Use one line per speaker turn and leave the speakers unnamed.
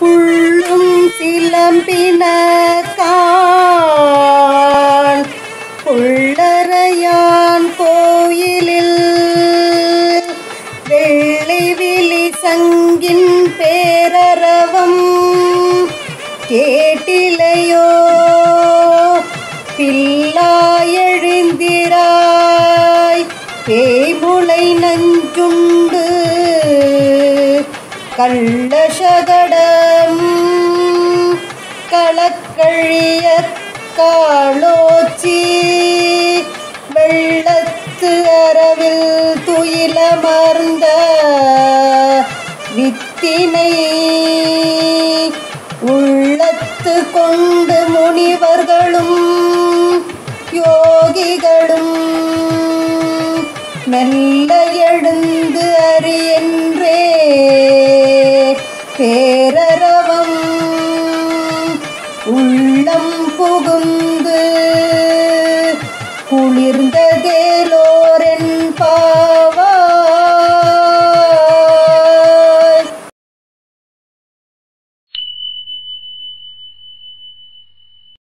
புள்ளும் சிலம்பின கான் புள்ளரையான் கோயிலில் வெள்ளி விழி சங்கின் பேரரவம் கேட்டிலையோ பில்லாயெழுந்திராய் பேய்முளை நஞ்சுண்டு கள்ளசகடம் களக்கழிய காளோச்சி வெள்ளத்து அரவில் துயிலமர்ந்த வித்தினை உள்ளத்து கொண்டு முனிவர்களும் யோகிகளும் மெல்ல எழுந்து அறியென்றே பேரரவம் உள்ளம்